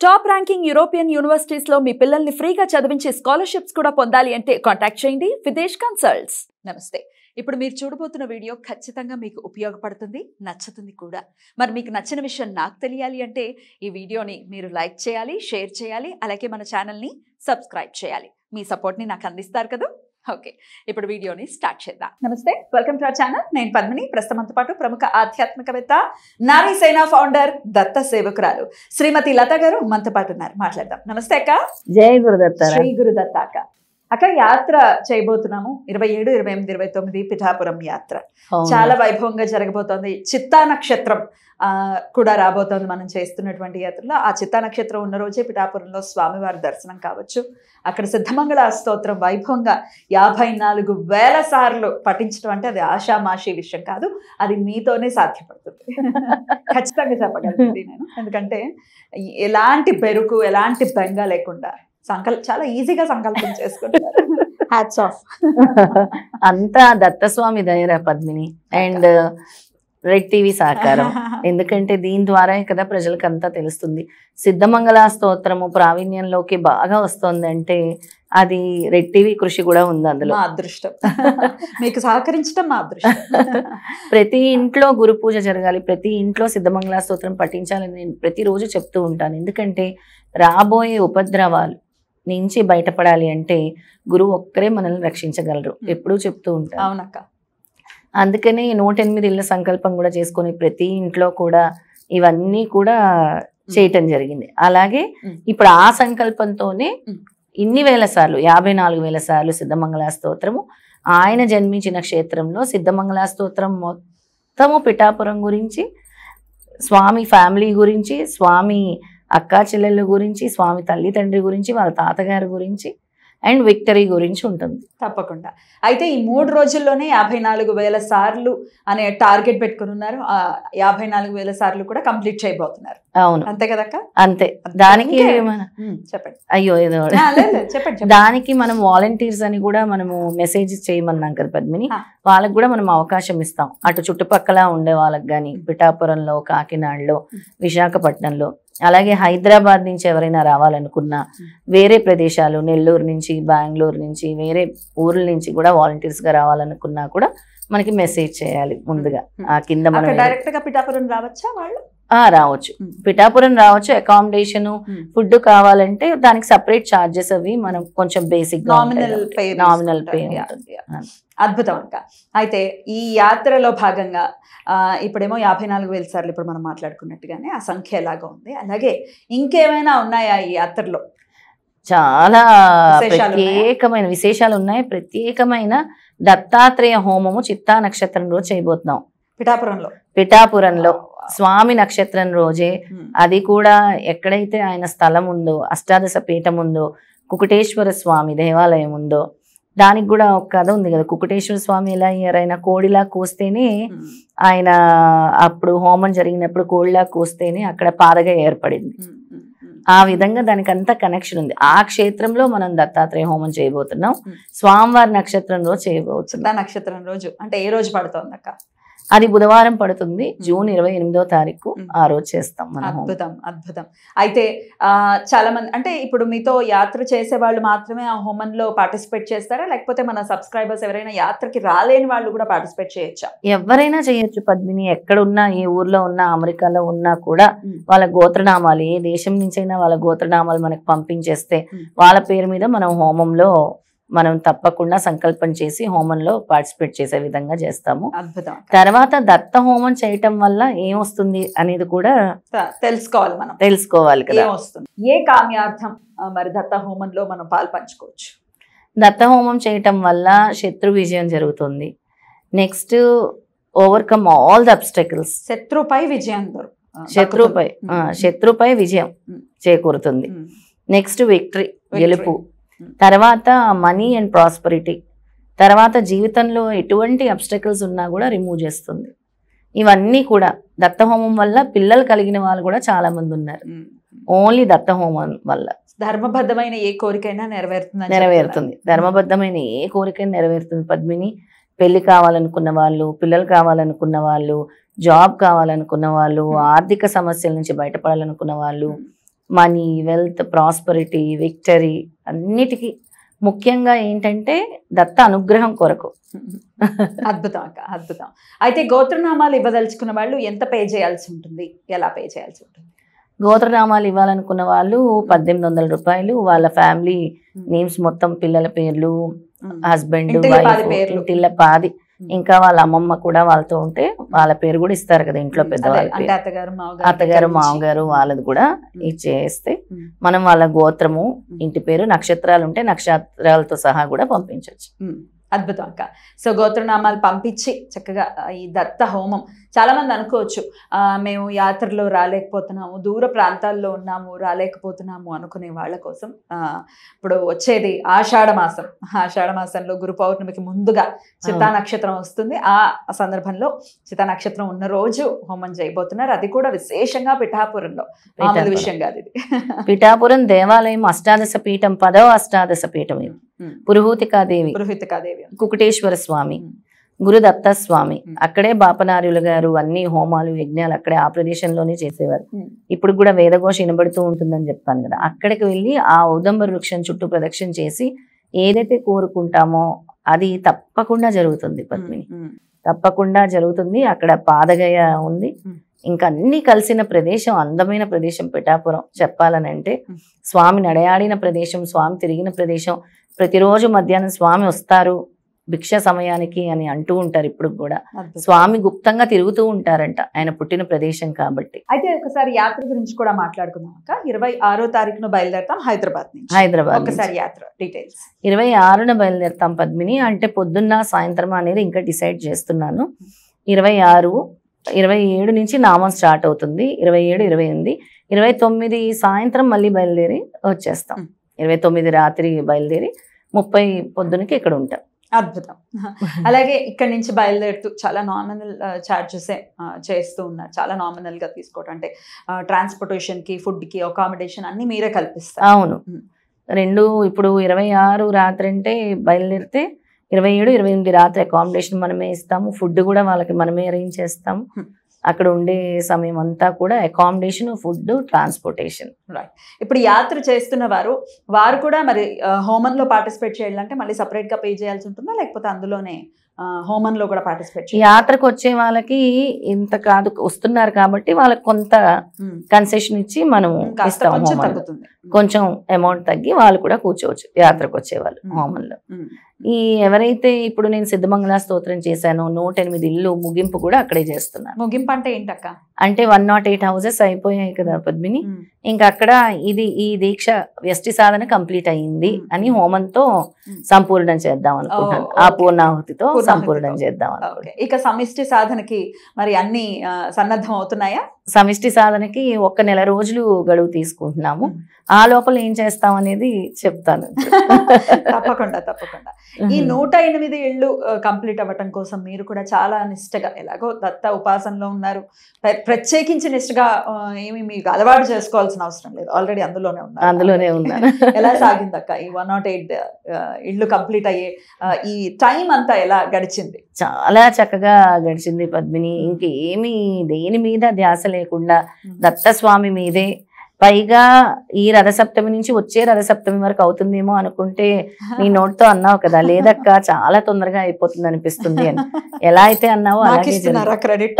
Top ranking European universities లో మీ పిల్లల్ని ఫ్రీగా చదివించే స్కాలర్షిప్స్ కూడా పొందాలి అంటే కాంటాక్ట్ చేయండి విదేశ్ కన్సల్ట్స్ నమస్తే ఇప్పుడు మీరు చూడబోతున్న వీడియో ఖచ్చితంగా మీకు ఉపయోగపడుతుంది నచ్చుతుంది కూడా మరి మీకు నచ్చిన విషయం నాకు తెలియాలి అంటే ఈ వీడియోని మీరు లైక్ చేయాలి షేర్ చేయాలి అలాగే మన ఛానల్ని సబ్స్క్రైబ్ చేయాలి మీ సపోర్ట్ని నాకు అందిస్తారు కదా ఓకే ఇప్పుడు వీడియోని స్టార్ట్ చేద్దాం నమస్తే వెల్కమ్ టు అవర్ ఛానల్ నేను పద్మిని ప్రస్తుతంతో పాటు ప్రముఖ ఆధ్యాత్మికవేత్త నారీ సేనా ఫౌండర్ దత్త సేవకురాలు శ్రీమతి లత గారు మనతో పాటు ఉన్నారు మాట్లాడదాం నమస్తే అక్క జై గురుదత్తారా శ్రీ గురుదత్త అక్క అక్క యాత్ర చేయబోతున్నాము ఇరవై ఏడు ఇరవై ఎనిమిది ఇరవై తొమ్మిది పిఠాపురం యాత్ర అవును. చాలా వైభవంగా జరగబోతోంది చిత్తా నక్షత్రం ఆ, కూడా రాబోతోంది మనం చేస్తున్నటువంటి యాత్రలో ఆ చిత్తా నక్షత్రం ఉన్న రోజే పిఠాపురంలో స్వామివారి దర్శనం కావచ్చు అక్కడ సిద్ధమంగళ స్తోత్రం వైభవంగా యాభై నాలుగు వేల సార్లు పఠించడం అంటే అది ఆషామాషి విషయం కాదు అది మీతోనే సాధ్యపడుతుంది ఖచ్చితంగా చెప్పగలుగుతుంది నేను ఎందుకంటే ఎలాంటి బెరుకు ఎలాంటి బెంగ లేకుండా సంకల్ప చాలా ఈజీగా సంకల్పం చేసుకుంటారు హ్యాట్స్ ఆఫ్ అంతా దత్తస్వామి దయరా పద్మిని అండ్ రెడ్ టీవీ సహకారం ఎందుకంటే దీని ద్వారా కదా ప్రజలకు అంతా తెలుస్తుంది సిద్ధమంగళ స్తోత్రము ప్రావీణ్యంలోకి బాగా వస్తుంది అంటే అది రెడ్ టీవీ కృషి కూడా ఉంది అందులో మా అదృష్టం మీకు సహకరించడం మా అదృష్టం ప్రతి ఇంట్లో గురు పూజ జరగాలి ప్రతి ఇంట్లో సిద్ధమంగళ స్తోత్రం పఠించాలని నేను ప్రతిరోజు చెప్తూ ఉంటాను ఎందుకంటే రాబోయే ఉపద్రవాలు నుంచి బయటపడాలి అంటే గురువు ఒక్కరే మనల్ని రక్షించగలరు ఎప్పుడూ చెప్తూ ఉంటాను అవునక్క అందుకనే ఈ నూట ఎనిమిది ఇళ్ళ సంకల్పం కూడా చేసుకొని ప్రతి ఇంట్లో కూడా ఇవన్నీ కూడా చేయటం జరిగింది అలాగే మ్. ఇప్పుడు ఆ సంకల్పంతోనే మ్. ఇన్ని వేల సార్లు యాభై నాలుగు వేల సార్లు సిద్ధమంగళ స్తోత్రము ఆయన జన్మించిన క్షేత్రంలో సిద్ధమంగళ స్తోత్రం మొత్తము పిఠాపురం గురించి స్వామి ఫ్యామిలీ గురించి స్వామి అక్కా చెల్లెళ్ళ గురించి స్వామి తల్లి తండ్రి గురించి వాళ్ళ తాతగారి గురించి అండ్ విక్టరీ గురించి ఉంటుంది తప్పకుండా అయితే ఈ మూడు రోజుల్లోనే యాభై నాలుగు వేల సార్లు అనే టార్గెట్ పెట్టుకుని ఉన్నారు ఆ యాభై నాలుగు వేల సార్లు కూడా కంప్లీట్ చేయబోతున్నారు అవును అంతే కదక్క అంతే దానికి ఇంకే? మన- ఉమ్, చెప్పండి అయ్యో ఏదో ఆ, లేదు, లేదు, చెప్పండి చెప్పండి దానికి మనం వాలంటీర్స్ అని కూడా మనము మెసేజ్ చేయమన్నాం కదా పద్మిని ఆ. వాళ్ళకి కూడా మనం అవకాశం ఇస్తాం అటు చుట్టుపక్కల ఉండే వాళ్ళకి కానీ పిఠాపురంలో కాకినాడలో విశాఖపట్నంలో అలాగే హైదరాబాద్ నుంచి ఎవరైనా రావాలనుకున్నా వేరే ప్రదేశాలు నెల్లూరు నుంచి బెంగళూరు నుంచి వేరే ఊర్ల నుంచి కూడా వాలంటీర్స్ గా రావాలనుకున్నా కూడా మనకి మెసేజ్ చేయాలి ముందుగా ఆ కింద మనం అక్కడ డైరెక్ట్ గా పిఠాపురం రావచ్చా వాళ్ళు ఆ, రావచ్చు ఉమ్. పిఠాపురం రావచ్చు అకామిడేషన్ ఉమ్. ఫుడ్ కావాలంటే దానికి సపరేట్ చార్జెస్ అవి మనం కొంచెం basic nominal pay nominal pay తీసుకుంటారు. Yeah, yeah. అద్భుతం అక్క అయితే ఈ యాత్రలో భాగంగా ఆ, ఇప్పుడేమో యాభై నాలుగు వేల సార్లు ఇప్పుడు మనం మాట్లాడుకున్నట్టుగానే ఆ సంఖ్య ఎలాగో ఉంది అలాగే ఇంకేమైనా ఉన్నాయా ఈ యాత్రలో చాలా విశేషాలు ఉన్నాయా? ప్రత్యేకమైన విశేషాలు ఉన్నాయి ప్రత్యేకమైన దత్తాత్రేయ హోమము చిత్తా నక్షత్రం రోజు చేయబోతున్నాం పిఠాపురంలో పిఠాపురంలో స్వామి నక్షత్రం రోజే ఉమ్. అది కూడా ఎక్కడైతే ఆయన స్థలం ఉందో అష్టాదశ పీఠం ఉందో కుకుటేశ్వర స్వామి దేవాలయం ఉందో దానికి కూడా ఒక కథ ఉంది కదా కుకుటేశ్వర స్వామి ఎలా అయ్యారు ఆయన కోడిలా కూస్తేనే ఉమ్. ఆయన అప్పుడు హోమం జరిగినప్పుడు కోడిలా కూస్తేనే అక్కడ పాదగా ఏర్పడింది ఉమ్. ఉమ్. ఉమ్. ఆ విధంగా దానికి అంతా కనెక్షన్ ఉంది ఆ క్షేత్రంలో మనం దత్తాత్రేయ హోమం చేయబోతున్నాం Hmm. స్వామివారి నక్షత్రం రోజు చేయబోతున్నాం చిత్తా నక్షత్రం రోజు అంటే ఏ రోజు పడుతోంది అక్క అది బుధవారం పడుతుంది జూన్ ఇరవై ఎనిమిదో తారీఖు Hmm. ఆ రోజు చేస్తాం మనం హోమం. అద్భుతం అద్భుతం అయితే ఆ చాలా మంది అంటే ఇప్పుడు మీతో యాత్ర చేసే వాళ్ళు మాత్రమే ఆ హోమంలో పార్టిసిపేట్ చేస్తారా లేకపోతే మన సబ్స్క్రైబర్స్ ఎవరైనా యాత్రకి రాలేని వాళ్ళు కూడా పార్టిసిపేట్ చేయొచ్చా ఎవరైనా చేయొచ్చు పద్మిని ఎక్కడున్నా ఏ ఊర్లో ఉన్నా అమెరికాలో ఉన్నా కూడా Hmm. వాళ్ళ గోత్రనామాలు ఏ దేశం నుంచైనా వాళ్ళ గోత్రనామాలు మనకు పంపించేస్తే Hmm. వాళ్ళ పేరు మీద మనం హోమంలో మనం తప్పకుండా సంకల్పం చేసి హోమంలో పార్టిసిపేట్ చేసే విధంగా చేస్తాము అద్భుతం అక్క. తర్వాత దత్త హోమం చేయటం వల్ల ఏమొస్తుంది అనేది కూడా త- తెలుసుకోవాలి మనం తెలుసుకోవాలి కదా ఏం వస్తుంది ఏ కామ్యార్థం ఆ, మరి దత్త హోమంలో మనం పాలు పంచుకోవచ్చు దత్త హోమం చేయటం వల్ల శత్రు విజయం జరుగుతుంది next overcome all the obstacles శత్రుపై విజయం దొరు- ఆ, శత్రుపై దక్కుతుంది. ఆ, శత్రుపై విజయం ఉమ్. చేకూరుతుంది ఉమ్. నెక్స్ట్ విక్టరీ గెలుపు ఉమ్. తర్వాత మనీ అండ్ ప్రాస్పరిటీ తర్వాత జీవితంలో ఎటువంటి అబ్స్టకల్స్ ఉన్నా కూడా రిమూవ్ చేస్తుంది ఇవన్నీ కూడా దత్తహోమం వల్ల పిల్లలు కలిగిన వాళ్ళు కూడా చాలా మంది ఉన్నారు ఉమ్. ఓన్లీ దత్తహోమం వల్ల ధర్మబద్ధమైన ఏ కోరికైనా నెరవేరుతుంది నెరవేరుతుంది ధర్మబద్ధమైన ఏ కోరిక నెరవేరుతుంది పద్మిని పెళ్లి కావాలనుకున్న వాళ్ళు పిల్లలు కావాలనుకున్న వాళ్ళు జాబ్ కావాలనుకున్న వాళ్ళు Hmm. ఆర్థిక సమస్యల నుంచి బయటపడాలనుకున్న వాళ్ళు మనీ వెల్త్ ప్రాస్పరిటీ విక్టరీ అన్నిటికీ ముఖ్యంగా ఏంటంటే దత్త అనుగ్రహం కొరకు అద్భుతం అక్క అద్భుతం అయితే గోత్రనామాలు ఇవ్వదలుచుకున్న వాళ్ళు ఎంత పే చేయాల్సి ఉంటుంది ఎలా పే చేయాల్సి ఉంటుంది గోత్రనామాలు ఇవ్వాలనుకున్న వాళ్ళు పద్దెనిమిది వందల రూపాయలు వాళ్ళ ఫ్యామిలీ నేమ్స్ మొత్తం పిల్లల పేర్లు హస్బెండ్ ఇంటిల్ల పాది వైఫ్ పేర్లు. ఇంటిల్ల పాది ఇంకా వాళ్ళ అమ్మమ్మ కూడా వాళ్ళతో ఉంటే వాళ్ళ పేరు కూడా ఇస్తారు కదా ఇంట్లో అదే, పెద్దవాళ్ళ అంటే పేరు అత్తగారు మామగారు అత్తగారు దగ్గర నుంచి. మామగారు వాళ్ళది కూడా ఉమ్. ఇచ్చేస్తే ఉమ్. మనం వాళ్ళ గోత్రము ఇంటి పేరు నక్షత్రాలు ఉంటే నక్షత్రాలతో సహా కూడా పంపించవచ్చు ఉమ్, అద్భుతం అక్క సో గోత్రనామాలు పంపించి చక్కగా ఆ, ఈ దత్త హోమం చాలా మంది అనుకోవచ్చు ఆ, మేము యాత్రలో రాలేకపోతున్నాము దూర ప్రాంతాల్లో ఉన్నాము రాలేకపోతున్నాము అనుకునే వాళ్ళ కోసం ఆ, ఇప్పుడు వచ్చేది ఆషాఢ మాసం ఆషాఢ మాసంలో గురు పౌర్ణమికి ముందుగా చిత్తా నక్షత్రం వస్తుంది ఆ సందర్భంలో చిత్తా నక్షత్రం ఉన్న రోజు హోమం చేయబోతున్నారు అది కూడా విశేషంగా పిఠాపురంలో మామూలు పిఠాపురం. విషయం కాదు ఇది పిఠాపురం దేవాలయం అష్టాదశ పీఠం పదవ అష్టాదశ పీఠం ఇది ఉమ్, పురుహూతికాదేవి పురోహితకాదేవి కుకుటేశ్వర స్వామి ఉమ్. గురుదత్త స్వామి ఉమ్. అక్కడే బాపనార్యులు గారు అన్ని హోమాలు యజ్ఞాలు అక్కడే ఆ ప్రదేశంలోనే చేసేవారు ఉమ్. ఇప్పుడు కూడా వేదఘోష వినబడుతూ ఉంటుందని చెప్తాను కదా అక్కడికి వెళ్ళి ఆ ఔదంబర వృక్షం చుట్టూ ప్రదక్షిణ చేసి ఏదైతే కోరుకుంటామో అది తప్పకుండా జరుగుతుంది పద్మిని ఉమ్, తప్పకుండా జరుగుతుంది అక్కడ పాదగయ ఉంది ఉమ్. ఇంకా అన్ని కలిసిన ప్రదేశం అందమైన ప్రదేశం పిఠాపురం చెప్పాలని అంటే ఉమ్. స్వామి నడయాడిన ప్రదేశం స్వామి తిరిగిన ప్రదేశం ప్రతిరోజు మధ్యాహ్నం స్వామి వస్తారు భిక్ష సమయానికి అని అంటూ ఉంటారు ఇప్పుడు కూడా అద్భుతం. స్వామి గుప్తంగా తిరుగుతూ ఉంటారంట ఆయన పుట్టిన ప్రదేశం కాబట్టి అయితే ఒకసారి యాత్ర గురించి కూడా మాట్లాడుకుందాం అక్క ఇరవై ఆరో తారీఖున బయలుదేరతాం హైదరాబాద్ నుంచి హైదరాబాద్ నుంచి. ఒకసారి యాత్ర డీటెయిల్స్ ఇరవై ఆరున బయలుదేరుతాం పద్మిని అంటే పొద్దున్న సాయంత్రం అనేది ఇంకా డిసైడ్ చేస్తున్నాను ఇరవై ఆరు ఇరవై ఏడు నుంచి నామం స్టార్ట్ అవుతుంది ఇరవై ఏడు ఇరవై ఎనిమిది ఇరవై తొమ్మిది సాయంత్రం మళ్ళీ బయలుదేరి వచ్చేస్తాం మ్. ఇరవై తొమ్మిది రాత్రి బయలుదేరి ముప్పై పొద్దునకి ఇక్కడ ఉంటాం అద్భుతం అలాగే ఇక్కడ నుంచి బయలుదేరుతూ చాలా నామినల్ చార్జెస్ చేస్తూ ఉన్నారు చాలా నామినల్ గా తీసుకోవటం అంటే ట్రాన్స్పోర్టేషన్ కి ఫుడ్ కి అకామిడేషన్ అన్ని మీరే కల్పిస్తారు అవును మ్. రెండు ఇప్పుడు ఇరవై ఆరు రాత్రి అంటే బయలుదేరితే ఇరవై ఏడు ఇరవై ఎనిమిది రాత్రి అకామిడేషన్ మనమే ఇస్తాము ఫుడ్ కూడా వాళ్ళకి మనమే అరేంజ్ చేస్తాము Hmm. అక్కడ ఉండే సమయం అంతా కూడా అకామిడేషన్ ఫుడ్ ట్రాన్స్పోర్టేషన్ ఇప్పుడు యాత్ర చేస్తున్న వారు వారు కూడా మరి ఆ, హోమంలో పార్టిసిపేట్ చేయాలంటే మళ్ళీ సపరేట్ గా పే చేయాల్సి ఉంటుందా లేకపోతే అందులోనే ఆ, హోమంలో కూడా పార్టిసిపేట్ చేయాలి యాత్రకు వచ్చే వాళ్ళకి ఇంత కాదు వస్తున్నారు కాబట్టి వాళ్ళకి కొంత కన్సెషన్ ఇచ్చి మనం కాస్త ఇస్తాం కొంచెం హోమంలో. తగ్గుతుంది కొంచెం అమౌంట్ తగ్గి వాళ్ళు కూడా కూర్చోవచ్చు యాత్రకు వచ్చే వాళ్ళు Hmm. హోమంలో ఉమ్. ఈ ఎవరైతే ఇప్పుడు నేను సిద్ధమంగళ స్తోత్రం చేశానో నూట ఎనిమిది ఇల్లు ముగింపు కూడా అక్కడే చేస్తున్నాను ముగింపు అంటే ఏంటక్క అంటే వన్ నాట్ ఎయిట్ హౌసెస్ అయిపోయాయి కదా పద్మిని ఉమ్. ఇంకా అక్కడ ఇది ఈ దీక్ష వ్యష్టి సాధన కంప్లీట్ అయ్యింది మ్మ్. అని హోమంతో మ్మ్. సంపూర్ణం చేద్దాం అనుకుంటున్నాను ఓ, ఆ ఓకే. పూర్ణాహుతితో పూర్ణాహుతితో. సంపూర్ణం చేద్దాం ఓకే అనుకుంటున్నాను ఇక సమిష్టి సాధనకి మరి అన్ని ఆ, సన్నద్ధం అవుతున్నాయా సమిష్టి సాధనకి ఒక్క నెల రోజులు గడువు తీసుకుంటున్నాము మ్మ్. ఆ లోపల ఏం చేస్తాం అనేది చెప్తాను తప్పకుండా తప్పకుండా ఈ నూట ఎనిమిది ఇళ్ళు కంప్లీట్ అవ్వటం కోసం మీరు కూడా చాలా నిష్టగా ఎలాగో దత్త ఉపాసనలో ఉన్నారు ప్ర- ప్రత్యేకించి నిష్టగా ఆ, ఏమి మీకు అలవాటు చేసుకోవాల్సిన అవసరం లేదు ఆల్రెడీ అందులోనే ఉన్నారు అందులోనే ఉన్నాను ఎలా సాగిందక్క ఈ వన్ నాట్ ఎయిట్ ఇళ్ళు కంప్లీట్ అయ్యే ఆ, ఈ టైం అంతా ఎలా గడిచింది చాలా చక్కగా గడిచింది పద్మిని ఇంకేమి దేని మీద ధ్యాస లేకుండా దత్తస్వామి మీదే పైగా ఈ రథసప్తమి నుంచి వచ్చే రథసప్తమి వరకు అవుతుందేమో అనుకుంటే నీ నోటితో అన్నావు కదా లేదక్క చాలా తొందరగా అయిపోతుంది అనిపిస్తుంది అని ఎలా అయితే అన్నావో నాకు అలాగే ఇస్తున్నారా జరిగింది. క్రెడిట్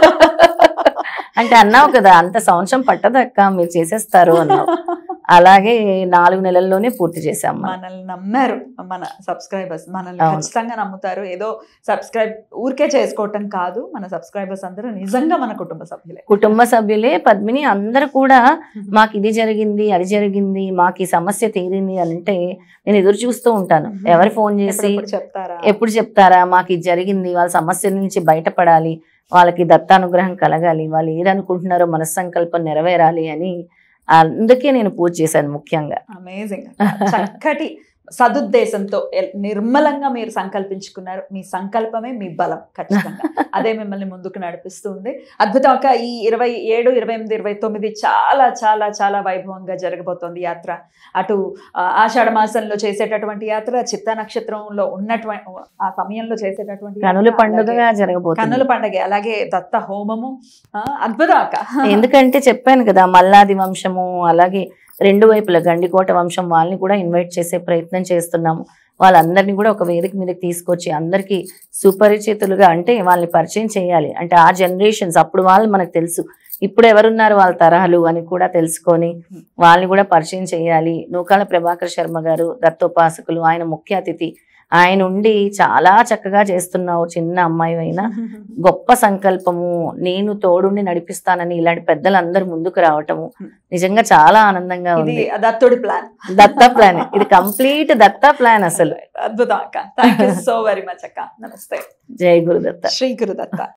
అంటే అన్నావు కదా అంత సంవత్సరం పట్టదక్క మీరు చేసేస్తారు అన్నావు అలాగే నాలుగు నెలల్లోనే పూర్తి చేశాం మనం. మనల్ని నమ్మారు మన సబ్స్క్రైబర్స్ మనల్ని అవును. ఖచ్చితంగా నమ్ముతారు ఏదో సబ్స్క్రైబ్ ఊరికే చేసుకోవటం కాదు మన సబ్స్క్రైబర్స్ అందరూ నిజంగా మన కుటుంబ సభ్యులే కుటుంబ సభ్యులే పద్మిని అందరు కూడా మాకు ఇది జరిగింది అది జరిగింది మాకు ఈ సమస్య తీరింది అని అంటే నేను ఎదురు చూస్తూ ఉంటాను మ్మ్. ఎవరు ఫోన్ చేసి ఎప్పుడెప్పుడు చెప్తారా ఎప్పుడు చెప్తారా మాకు ఇది జరిగింది వాళ్ళ సమస్య నుంచి బయటపడాలి వాళ్ళకి దత్తానుగ్రహం కలగాలి వాళ్ళు ఏదనుకుంటున్నారో మనస్సంకల్పం నెరవేరాలి అని అందుకే నేను పూజ చేశాను ముఖ్యంగా అమేజింగ్ చక్కటి సదుద్దేశంతో ఎల్- నిర్మలంగా మీరు సంకల్పించుకున్నారు మీ సంకల్పమే మీ బలం ఖచ్చితంగా అదే మిమ్మల్ని ముందుకు నడిపిస్తుంది అద్భుతం అక్క ఈ ఇరవై ఏడు ఇరవై ఎనిమిది ఇరవై తొమ్మిది చాలా చాలా చాలా వైభవంగా జరగబోతోంది యాత్ర అటు ఆ, ఆషాఢ మాసంలో చేసేటటువంటి యాత్ర చిత్త నక్షత్రంలో ఉన్నటువంటి ఆ సమయంలో చేసేటటువంటి యాత్ర, కనుల అలాగే పండుగగా జరగబోతుంది కన్నుల పండగ అలాగే దత్త హోమము ఆ, అద్భుతం అక్క ఎందుకంటే చెప్పాను కదా మల్లాది వంశము అలాగే రెండు వైపుల గండికోట వంశం వాళ్ళని కూడా ఇన్వైట్ చేసే ప్రయత్నం చేస్తున్నాము వాళ్ళందరినీ కూడా ఒక వేదిక మీదకి తీసుకొచ్చి అందరికీ సుపరిచితులుగా అంటే వాళ్ళని పరిచయం చేయాలి అంటే ఆ జనరేషన్స్ అప్పుడు వాళ్ళు మనకు తెలుసు ఇప్పుడు ఎవరున్నారు వాళ్ళ తరహాలు అని కూడా తెలుసుకొని వాళ్ళని కూడా పరిచయం చేయాలి నూకాల ప్రభాకర్ శర్మ గారు దత్తోపాసకులు ఆయన ముఖ్య అతిథి ఆయన ఉండి చాలా చక్కగా చేస్తున్నావు చిన్న అమ్మాయి అయినా గొప్ప సంకల్పము నేను తోడుండి నడిపిస్తానని ఇలాంటి పెద్దలందరూ ముందుకు రావటము నిజంగా చాలా ఆనందంగా ఇది ఉంది దత్తుడి ప్లాన్ దత్తా ప్లాన్ ఇది కంప్లీట్ దత్తా ప్లాన్ అసలు అద్భుతం అక్క thank you so very much అక్క నమస్తే జై గురుదత్త శ్రీ గురుదత్త